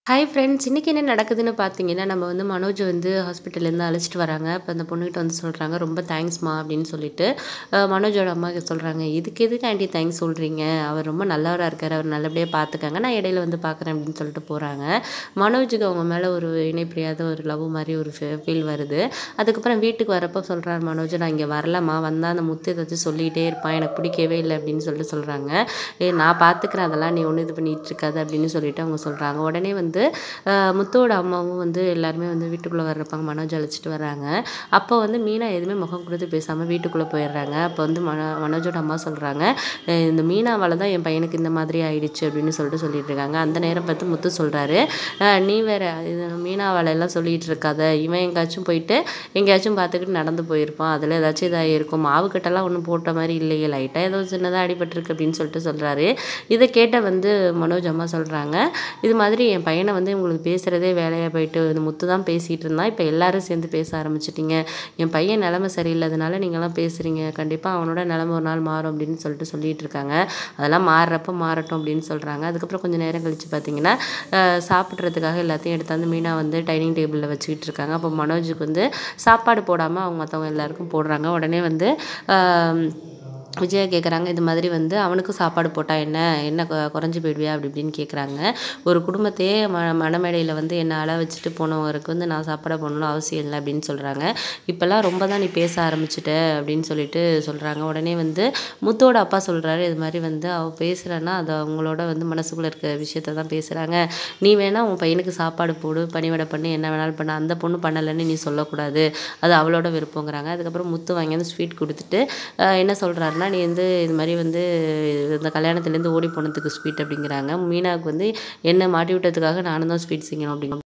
hi friends இன்றைக்கி என்ன நடக்குதுன்னு பார்த்தீங்கன்னா நம்ம வந்து மனோஜ் வந்து ஹாஸ்பிட்டல்லேருந்து அழைச்சிட்டு வராங்க அப்போ அந்த பொண்ணுகிட்ட வந்து சொல்கிறாங்க ரொம்ப தேங்க்ஸ்மா அப்படின்னு சொல்லிட்டு அஹ் மனோஜோட அம்மா சொல்கிறாங்க இதுக்கு எதுக்கு ஆண்டி தேங்க்ஸ் சொல்கிறீங்க அவர் ரொம்ப நல்லவராக இருக்கார் அவர் நல்லபடியாக பார்த்துக்காங்க நான் இடையில வந்து பார்க்குறேன் அப்படின்னு சொல்லிட்டு போகிறாங்க மனோஜுக்கு அவங்க மேலே ஒரு இணைப்பிரியாத ஒரு லவ் மாதிரி ஒரு ஃபீல் வருது அதுக்கப்புறம் வீட்டுக்கு வரப்போ சொல்கிறார் மனோஜ் நான் இங்கே வரலம்மா வந்தால் அந்த முத்து ஏதாச்சும் சொல்லிகிட்டே இருப்பான் எனக்கு பிடிக்கவே இல்லை அப்படின்னு சொல்லிட்டு சொல்கிறாங்க ஏ நான் பார்த்துக்கிறேன் அதெல்லாம் நீ ஒன்றும் இது பண்ணிட்டு இருக்காது அப்படின்னு சொல்லிட்டு அவங்க சொல்கிறாங்க உடனே வந்து ஆஹ் முத்துவோட அம்மாவும் வந்து எல்லாருமே வந்து வீட்டுக்குள்ளே வர்றப்பாங்க மனோஜ் அழைச்சிட்டு வர்றாங்க அப்போ வந்து மீனா எதுவுமே முகம் கொடுத்து பேசாமல் வீட்டுக்குள்ளே போயிடுறாங்க அப்போ வந்து மனோ மனோஜோட அம்மா சொல்கிறாங்க இந்த மீனாவால் தான் என் பையனுக்கு இந்த மாதிரி ஆயிடுச்சு அப்படின்னு சொல்லிட்டு சொல்லிட்டு இருக்காங்க அந்த நேரம் பார்த்து முத்து சொல்கிறாரு நீ வேற இது மீனாவால் எல்லாம் சொல்லிட்டு இருக்காத இவன் எங்கேயாச்சும் போயிட்டு எங்கேயாச்சும் பார்த்துக்கிட்டு நடந்து போயிருப்பான் அதில் ஏதாச்சும் இதாக இருக்கும் மாவு கட்டெல்லாம் ஒன்றும் போட்ட மாதிரி இல்லையே லைட்டாக ஏதோ சின்னதாக அடிபட்டிருக்கு அப்படின்னு சொல்லிட்டு சொல்கிறாரு இதை கேட்ட வந்து மனோஜ் அம்மா சொல்கிறாங்க இது மாதிரி என் பையனை வந்து உங்களுக்கு பேசுகிறதே வேலையாக போயிட்டு இந்த முத்து தான் பேசிகிட்டு இருந்தான் இப்போ எல்லாரும் சேர்ந்து பேச ஆரம்பிச்சிட்டிங்க என் பையன் நிலமை சரியில்லாதனால நீங்களாம் பேசுகிறீங்க கண்டிப்பாக அவனோட நிலமை ஒரு நாள் மாறும் அப்படின்னு சொல்லிட்டு சொல்லிட்டு இருக்காங்க அதெல்லாம் மாறுறப்ப மாறட்டும் அப்படின்னு சொல்கிறாங்க அதுக்கப்புறம் கொஞ்சம் நேரம் கழித்து பார்த்தீங்கன்னா அஹ், சாப்பிட்றதுக்காக எல்லாத்தையும் எடுத்தாந்து மீனா வந்து டைனிங் டேபிளில் வச்சுக்கிட்டு இருக்காங்க அப்போ மனோஜுக்கு வந்து சாப்பாடு போடாமல் அவங்க மற்றவங்க எல்லாருக்கும் போடுறாங்க உடனே வந்து ஆம், விஜயா கேட்குறாங்க இது மாதிரி வந்து அவனுக்கும் சாப்பாடு போட்டால் என்ன என்ன கொ- குறைஞ்சு போயிடுவியா அப்படி இப்படின்னு கேட்குறாங்க ஒரு குடும்பத்தையே ம மணமேடையில் வந்து என்னை அழ வச்சுட்டு போனவருக்கு வந்து நான் சாப்பாடு போடணும்னு அவசியம் இல்லை அப்படின்னு சொல்கிறாங்க இப்போல்லாம் ரொம்ப தான் நீ பேச ஆரம்பிச்சிட்ட அப்படின்னு சொல்லிட்டு சொல்கிறாங்க உடனே வந்து முத்தோட அப்பா சொல்கிறாரு இது மாதிரி வந்து அவள் பேசுகிறேன்னா அது அவங்களோட வந்து மனசுக்குள்ளே இருக்க விஷயத்த தான் பேசுகிறாங்க நீ வேணா உன் பையனுக்கு சாப்பாடு போடு பணிவிடை பண்ணி என்ன வேணாலும் பண்ண அந்த பொண்ணு பண்ணலைன்னு நீ சொல்லக்கூடாது அது அவளோட விருப்பங்கிறாங்க அதுக்கப்புறம் முத்து வாங்கி வந்து ஸ்வீட் கொடுத்துட்டு ஆஹ் என்ன சொல்கிறாருன்னா நீ வந்து இது மாதிரி வந்து இந்த கல்யாணத்துலேருந்து ஓடி போனதுக்கு ஸ்வீட் அப்படிங்கிறாங்க மீனாவுக்கு வந்து என்ன மாட்டி விட்டதுக்காக நானும் தான் ஸ்வீட் செய்யணும் அப்படிங்க